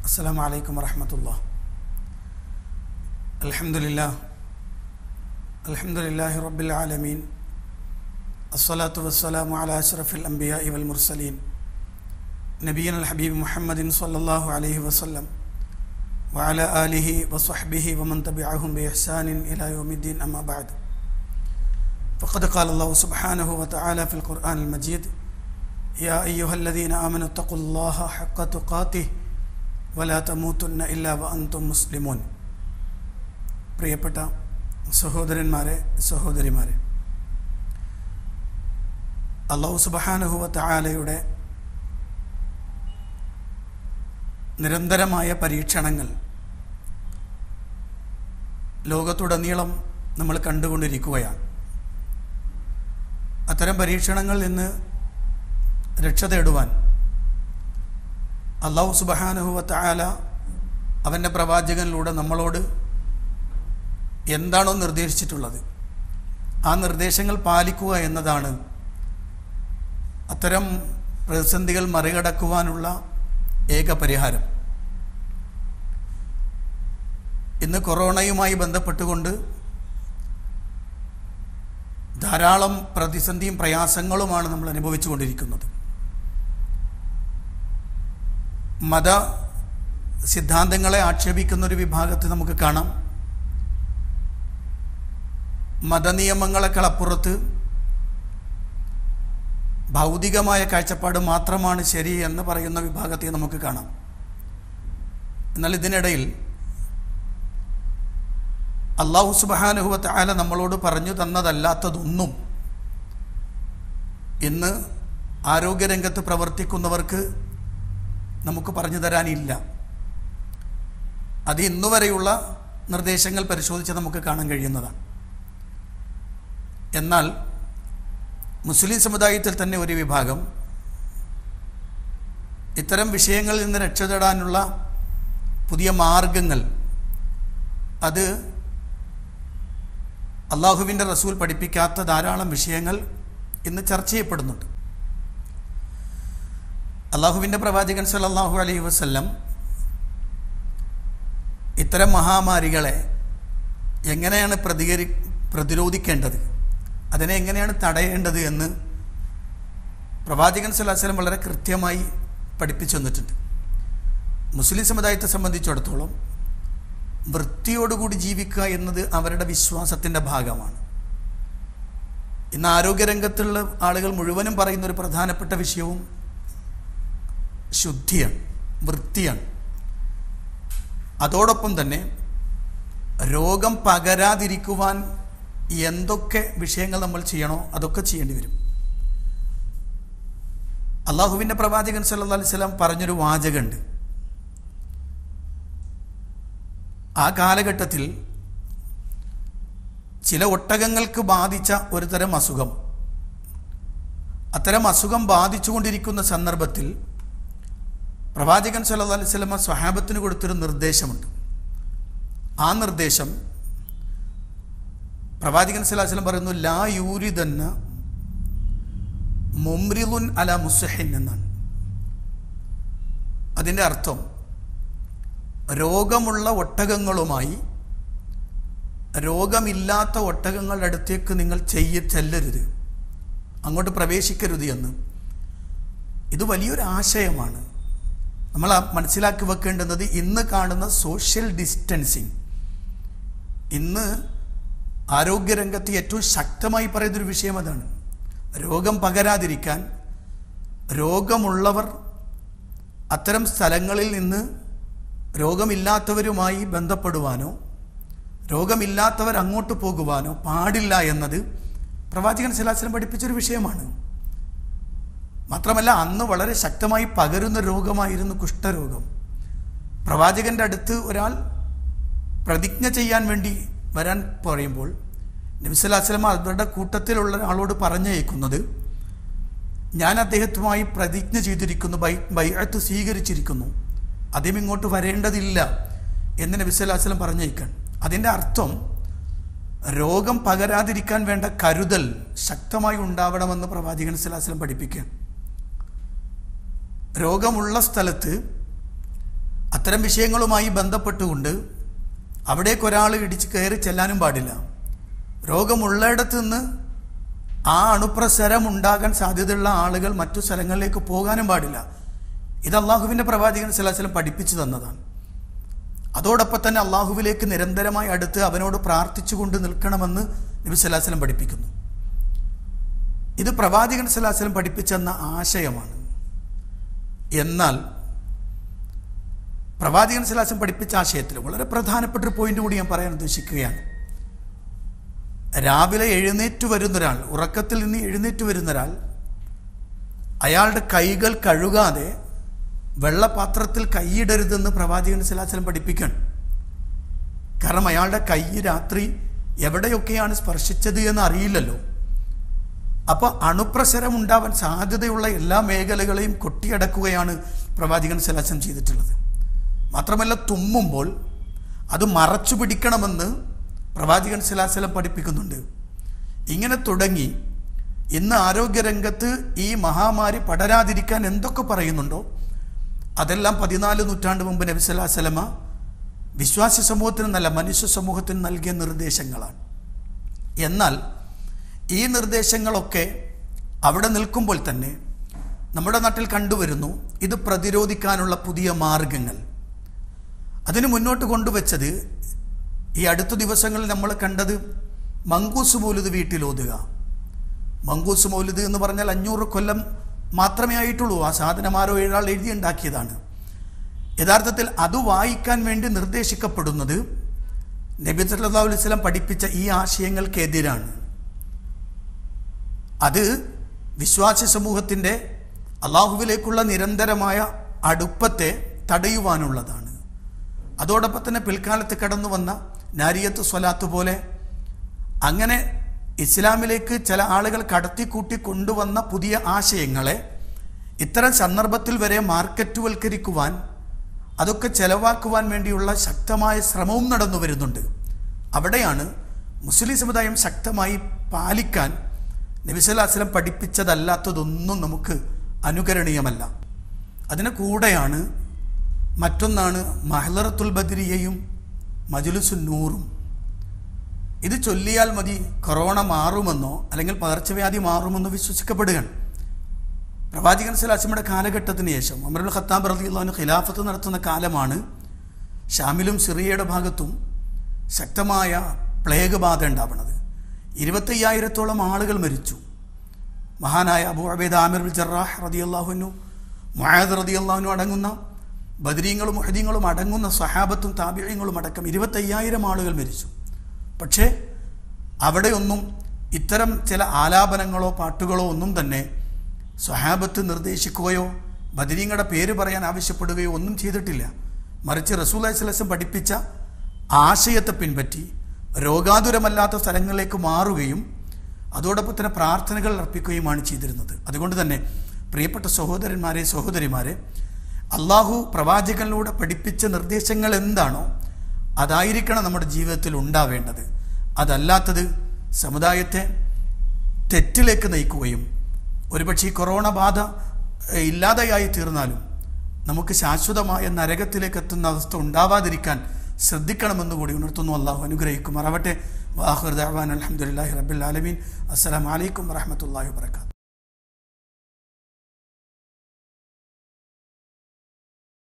السلام عليكم ورحمة الله الحمد لله الحمد لله رب العالمين الصلاة والسلام على أشرف الأنبياء والمرسلين نبينا الحبيب محمد صلى الله عليه وسلم وعلى آله وصحبه ومن تبعهم بإحسان إلى يوم الدين أما بعد فقد قال الله سبحانه وتعالى في القرآن المجيد يا أيها الذين آمنوا اتقوا الله حق تقاته ولا تموتن إلا وأنتم مسلمون പ്രിയപ്പെട്ട സഹോദരന്മാരെ സഹോദരിമാരെ അള്ളാഹു സുബഹാനുഹുവ തആലയുടെ നിരന്തരമായ പരീക്ഷണങ്ങൾ ലോകത്തുടനീളം നമ്മൾ കണ്ടുകൊണ്ടിരിക്കുകയാണ് അത്തരം പരീക്ഷണങ്ങളിൽ നിന്ന് രക്ഷ തേടുവാൻ അള്ളാഹു സുബഹാനുഹുവ തആല അവൻ്റെ പ്രവാചകനിലൂടെ നമ്മളോട് എന്താണോ നിർദ്ദേശിച്ചിട്ടുള്ളത് ആ നിർദ്ദേശങ്ങൾ പാലിക്കുക എന്നതാണ് അത്തരം പ്രതിസന്ധികൾ മറികടക്കുവാനുള്ള ഏക പരിഹാരം ഇന്ന് കൊറോണയുമായി ബന്ധപ്പെട്ടുകൊണ്ട് ധാരാളം പ്രതിസന്ധിയും പ്രയാസങ്ങളുമാണ് നമ്മൾ അനുഭവിച്ചു കൊണ്ടിരിക്കുന്നത് മത സിദ്ധാന്തങ്ങളെ ആക്ഷേപിക്കുന്ന ഒരു വിഭാഗത്തെ നമുക്ക് കാണാം മതനിയമങ്ങളെക്കാൾ അപ്പുറത്ത് ഭൗതികമായ കാഴ്ചപ്പാട് മാത്രമാണ് ശരി എന്ന് പറയുന്ന വിഭാഗത്തെ നമുക്ക് കാണാം എന്നാൽ ഇതിനിടയിൽ അള്ളാഹു സുബാനുഹുവത്ത് ആല നമ്മളോട് പറഞ്ഞു തന്നതല്ലാത്തതൊന്നും ഇന്ന് ആരോഗ്യരംഗത്ത് പ്രവർത്തിക്കുന്നവർക്ക് നമുക്ക് പറഞ്ഞു തരാനില്ല അത് ഇന്നുവരെയുള്ള നിർദ്ദേശങ്ങൾ പരിശോധിച്ച് നമുക്ക് കാണാൻ കഴിയുന്നതാണ് എന്നാൽ മുസ്ലിം സമുദായത്തിൽ തന്നെ ഒരു വിഭാഗം ഇത്തരം വിഷയങ്ങളിൽ നിന്ന് രക്ഷപ്പെടാനുള്ള പുതിയ മാർഗങ്ങൾ അത് അള്ളാഹുവിൻ്റെ റസൂൽ പഠിപ്പിക്കാത്ത ധാരാളം വിഷയങ്ങൾ ഇന്ന് ചർച്ച ചെയ്യപ്പെടുന്നുണ്ട് അള്ളാഹുവിൻ്റെ പ്രവാചകൻ സല്ലാഹു അലൈഹി വസ്ല്ലം ഇത്തരം മഹാമാരികളെ എങ്ങനെയാണ് പ്രതികരി പ്രതിരോധിക്കേണ്ടത് അതിനെ എങ്ങനെയാണ് തടയേണ്ടത് എന്ന് പ്രവാചകൻ സല്ലാസ്ലം വളരെ കൃത്യമായി പഠിപ്പിച്ചു തന്നിട്ടുണ്ട് മുസ്ലിം സമുദായത്തെ സംബന്ധിച്ചിടത്തോളം വൃത്തിയോടുകൂടി ജീവിക്കുക എന്നത് അവരുടെ വിശ്വാസത്തിൻ്റെ ഭാഗമാണ് ഇന്ന് ആരോഗ്യരംഗത്തുള്ള ആളുകൾ മുഴുവനും പറയുന്ന ഒരു പ്രധാനപ്പെട്ട വിഷയവും ശുദ്ധിയാണ് വൃത്തിയാണ് അതോടൊപ്പം തന്നെ രോഗം പകരാതിരിക്കുവാൻ എന്തൊക്കെ വിഷയങ്ങൾ നമ്മൾ ചെയ്യണോ അതൊക്കെ ചെയ്യേണ്ടി വരും അള്ളാഹുവിൻ്റെ പ്രവാചകൻ സല്ലാ അലിസ്ലാം പറഞ്ഞൊരു വാചകമുണ്ട് ആ കാലഘട്ടത്തിൽ ചില ഒട്ടകങ്ങൾക്ക് ബാധിച്ച ഒരു തരം അസുഖം അത്തരം അസുഖം ബാധിച്ചുകൊണ്ടിരിക്കുന്ന സന്ദർഭത്തിൽ പ്രവാചകൻ സല്ലാ അലൈഹി സ്വലമ സ്വഹാബത്തിന് കൊടുത്തൊരു നിർദ്ദേശമുണ്ട് ആ നിർദ്ദേശം പ്രവാചകൻ സല്ലാഹു വസ്ലം പറയുന്നു ലാ യൂരി തന്നെ മുംറിലുൻ അല മുസഹിൻ എന്നാണ് അതിൻ്റെ അർത്ഥം രോഗമുള്ള ഒട്ടകങ്ങളുമായി രോഗമില്ലാത്ത ഒട്ടകങ്ങളുടെ അടുത്തേക്ക് നിങ്ങൾ ചെയ്യ ചെല്ലരുത് അങ്ങോട്ട് പ്രവേശിക്കരുത് എന്ന് ഇത് വലിയൊരു ആശയമാണ് നമ്മൾ മനസ്സിലാക്കി വെക്കേണ്ടുന്നത് ഇന്ന് കാണുന്ന സോഷ്യൽ ഡിസ്റ്റൻസിങ് ഇന്ന് ആരോഗ്യരംഗത്ത് ഏറ്റവും ശക്തമായി പറയുന്നൊരു വിഷയം അതാണ് രോഗം പകരാതിരിക്കാൻ രോഗമുള്ളവർ അത്തരം സ്ഥലങ്ങളിൽ നിന്ന് രോഗമില്ലാത്തവരുമായി ബന്ധപ്പെടുവാനോ രോഗമില്ലാത്തവർ അങ്ങോട്ട് പോകുവാനോ പാടില്ല എന്നത് പ്രവാചകൻ സലാസ്ലം പഠിപ്പിച്ചൊരു വിഷയമാണ് മാത്രമല്ല അന്ന് വളരെ ശക്തമായി പകരുന്ന രോഗമായിരുന്നു കുഷ്ഠരോഗം പ്രവാചകന്റെ അടുത്ത് ഒരാൾ പ്രതിജ്ഞ ചെയ്യാൻ വേണ്ടി വരാൻ പറയുമ്പോൾ നബിസ്വല്ലാസ്ലമ അവരുടെ കൂട്ടത്തിലുള്ള ഒരാളോട് പറഞ്ഞയക്കുന്നത് ഞാൻ അദ്ദേഹത്തുമായി പ്രതിജ്ഞ ചെയ്തിരിക്കുന്നു ബൈ ബൈഅത്ത് സ്വീകരിച്ചിരിക്കുന്നു അദ്ദേഹം ഇങ്ങോട്ട് വരേണ്ടതില്ല എന്ന് നബിസ്വല്ലാസ്ലം പറഞ്ഞയക്കാൻ അതിൻ്റെ അർത്ഥം രോഗം പകരാതിരിക്കാൻ വേണ്ട കരുതൽ ശക്തമായി ഉണ്ടാവണമെന്ന് പ്രവാചകൻ സ്വലാസ്ലം പഠിപ്പിക്കുക രോഗമുള്ള സ്ഥലത്ത് അത്തരം വിഷയങ്ങളുമായി ബന്ധപ്പെട്ടുകൊണ്ട് അവിടേക്ക് ഒരാൾ ഇടിച്ച് കയറി ചെല്ലാനും പാടില്ല രോഗമുള്ളിടത്ത് നിന്ന് ആ അണുപ്രസരം ഉണ്ടാകാൻ സാധ്യതയുള്ള ആളുകൾ മറ്റു സ്ഥലങ്ങളിലേക്ക് പോകാനും പാടില്ല ഇത് അള്ളാഹുവിൻ്റെ പ്രവാചകൻ സലാഹലം പഠിപ്പിച്ചു തന്നതാണ് അതോടൊപ്പം തന്നെ അള്ളാഹുവിലേക്ക് നിരന്തരമായി അടുത്ത് അവനോട് പ്രാർത്ഥിച്ചുകൊണ്ട് നിൽക്കണമെന്ന് നബി സലാഹലം പഠിപ്പിക്കുന്നു ഇത് പ്രവാചകൻ സലാഹലം പഠിപ്പിച്ചെന്ന ആശയമാണ് എന്നാൽ പ്രവാചകൻ സലാഹം പഠിപ്പിച്ച ആശയത്തിൽ വളരെ പ്രധാനപ്പെട്ട ഒരു പോയിന്റ് കൂടി ഞാൻ പറയാൻ ഉദ്ദേശിക്കുകയാണ് രാവിലെ എഴുന്നേറ്റ് വരുന്നൊരാൾ ഉറക്കത്തിൽ നിന്ന് എഴുന്നേറ്റ് വരുന്നൊരാൾ അയാളുടെ കൈകൾ കഴുകാതെ വെള്ളപാത്രത്തിൽ കൈയിടരുതെന്ന് പ്രവാചകൻ സലാഹലം പഠിപ്പിക്കണം കാരണം അയാളുടെ കൈ രാത്രി എവിടെയൊക്കെയാണ് സ്പർശിച്ചത് എന്ന് അറിയില്ലല്ലോ അപ്പോൾ അണുപ്രസരം ഉണ്ടാവാൻ സാധ്യതയുള്ള എല്ലാ മേഖലകളെയും കൊട്ടിയടക്കുകയാണ് പ്രവാചകൻ സലാസം ചെയ്തിട്ടുള്ളത് മാത്രമല്ല തുമ്മുമ്പോൾ അത് മറച്ചു പിടിക്കണമെന്ന് പ്രവാചകൻ സലാസലം പഠിപ്പിക്കുന്നുണ്ട് ഇങ്ങനെ തുടങ്ങി ഇന്ന് ആരോഗ്യരംഗത്ത് ഈ മഹാമാരി പടരാതിരിക്കാൻ എന്തൊക്കെ പറയുന്നുണ്ടോ അതെല്ലാം പതിനാല് നൂറ്റാണ്ട് മുമ്പ് നബി സല്ലാസ്ലമ വിശ്വാസി സമൂഹത്തിന് നല്ല മനുഷ്യ സമൂഹത്തിന് നൽകിയ നിർദ്ദേശങ്ങളാണ് എന്നാൽ ഈ നിർദ്ദേശങ്ങളൊക്കെ അവിടെ നിൽക്കുമ്പോൾ തന്നെ നമ്മുടെ നാട്ടിൽ കണ്ടുവരുന്നു ഇത് പ്രതിരോധിക്കാനുള്ള പുതിയ മാർഗങ്ങൾ അതിന് മുന്നോട്ട് കൊണ്ടുവച്ചത് ഈ അടുത്ത ദിവസങ്ങളിൽ നമ്മൾ കണ്ടത് മങ്കൂസ് മൗലുദ് വീട്ടിലോതുക മങ്കൂസ് മൗലുദ് എന്ന് പറഞ്ഞാൽ അഞ്ഞൂറ് കൊല്ലം മാത്രമേ ആയിട്ടുള്ളൂ ആ സാധനം ആരോ ഏഴാൾ എഴുതിയുണ്ടാക്കിയതാണ് യഥാർത്ഥത്തിൽ അത് വായിക്കാൻ വേണ്ടി നിർദ്ദേശിക്കപ്പെടുന്നത് നബി സല്ലാ അലൈഹി സ്വലം പഠിപ്പിച്ച ഈ ആശയങ്ങൾക്കെതിരാണ് അത് വിശ്വാസി സമൂഹത്തിൻ്റെ അള്ളാഹുവിലേക്കുള്ള നിരന്തരമായ അടുപ്പത്തെ തടയുവാനുള്ളതാണ് അതോടൊപ്പം തന്നെ പിൽക്കാലത്ത് കടന്നു വന്ന നാരിയത്ത് സ്വലാത്ത് പോലെ അങ്ങനെ ഇസ്ലാമിലേക്ക് ചില ആളുകൾ കടത്തിക്കൂട്ടി കൊണ്ടുവന്ന പുതിയ ആശയങ്ങളെ ഇത്തരം സന്ദർഭത്തിൽ വരെ മാർക്കറ്റുവൽക്കരിക്കുവാൻ അതൊക്കെ ചെലവാക്കുവാൻ വേണ്ടിയുള്ള ശക്തമായ ശ്രമവും നടന്നു വരുന്നുണ്ട് അവിടെയാണ് മുസ്ലിം സമുദായം ശക്തമായി പാലിക്കാൻ നബിസല്ലാസ്ലം പഠിപ്പിച്ചതല്ലാത്തതൊന്നും നമുക്ക് അനുകരണീയമല്ല അതിന് കൂടെയാണ് മറ്റൊന്നാണ് മഹലറത്തുൽ ബദരിയയും മജുലുസുന്നൂറും ഇത് ചൊല്ലിയാൽ മതി കൊറോണ മാറുമെന്നോ അല്ലെങ്കിൽ പകർച്ചവ്യാധി മാറുമെന്നോ വിശ്വസിക്കപ്പെടുകയാണ് പ്രവാചകൻ സലാസിമയുടെ കാലഘട്ടത്തിന് ശേഷം അമറുൽ ഖത്താബ് റലിയുള്ളവന് ഖിലാഫത്ത് നടത്തുന്ന കാലമാണ് ഷാമിലും സിറിയയുടെ ഭാഗത്തും ശക്തമായ പ്ലേഗ് ബാധ ഉണ്ടാവുന്നത് ഇരുപത്തയ്യായിരത്തോളം ആളുകൾ മരിച്ചു മഹാനായ അബു അബേദ് ആമിർ ജറാഹ് റതിയല്ലാഹുനു മുഹാദ് റതിയല്ലാഹുനു അടങ്ങുന്ന ബദരീങ്ങളും മുഹദീങ്ങളും അടങ്ങുന്ന സഹാബത്തും താബിഴങ്ങളും അടക്കം ഇരുപത്തയ്യായിരം ആളുകൾ മരിച്ചു പക്ഷേ അവിടെയൊന്നും ഇത്തരം ചില ആലാപനങ്ങളോ പാട്ടുകളോ ഒന്നും തന്നെ സ്വഹാബത്ത് നിർദ്ദേശിക്കുകയോ ബദരീങ്ങളുടെ പേര് പറയാൻ ആവശ്യപ്പെടുകയോ ഒന്നും ചെയ്തിട്ടില്ല മറിച്ച് റസൂൽ അലൈഹിസ്ലം പഠിപ്പിച്ച ആശയത്തെ പിൻപറ്റി രോഗാതുരമല്ലാത്ത സ്ഥലങ്ങളിലേക്ക് മാറുകയും അതോടൊപ്പം തന്നെ പ്രാർത്ഥനകൾ അർപ്പിക്കുകയുമാണ് ചെയ്തിരുന്നത് അതുകൊണ്ട് തന്നെ പ്രിയപ്പെട്ട സഹോദരന്മാരെ സഹോദരിമാരെ അള്ളാഹു പ്രവാചകനിലൂടെ പഠിപ്പിച്ച നിർദ്ദേശങ്ങൾ എന്താണോ അതായിരിക്കണം നമ്മുടെ ജീവിതത്തിൽ ഉണ്ടാവേണ്ടത് അതല്ലാത്തത് സമുദായത്തെ തെറ്റിലേക്ക് നയിക്കുകയും ഒരുപക്ഷെ ഈ കൊറോണ ബാധ ഇല്ലാതെയായി തീർന്നാലും നമുക്ക് ശാശ്വതമായ നരകത്തിലേക്ക് എത്തുന്ന അവസ്ഥ ഉണ്ടാവാതിരിക്കാൻ ശ്രദ്ധിക്കണമെന്ന് കൂടി ഉണർത്തുന്നു അള്ളാഹു അനുഗ്രഹിക്കുമാറാവട്ടെ വാഹുർ ദാവാൻ അലഹമുല്ലാഹി റബ്ബുൽ ആലമീൻ അസ്സലാമലൈക്കും വറഹമത്തല്ലാഹി വാത്തു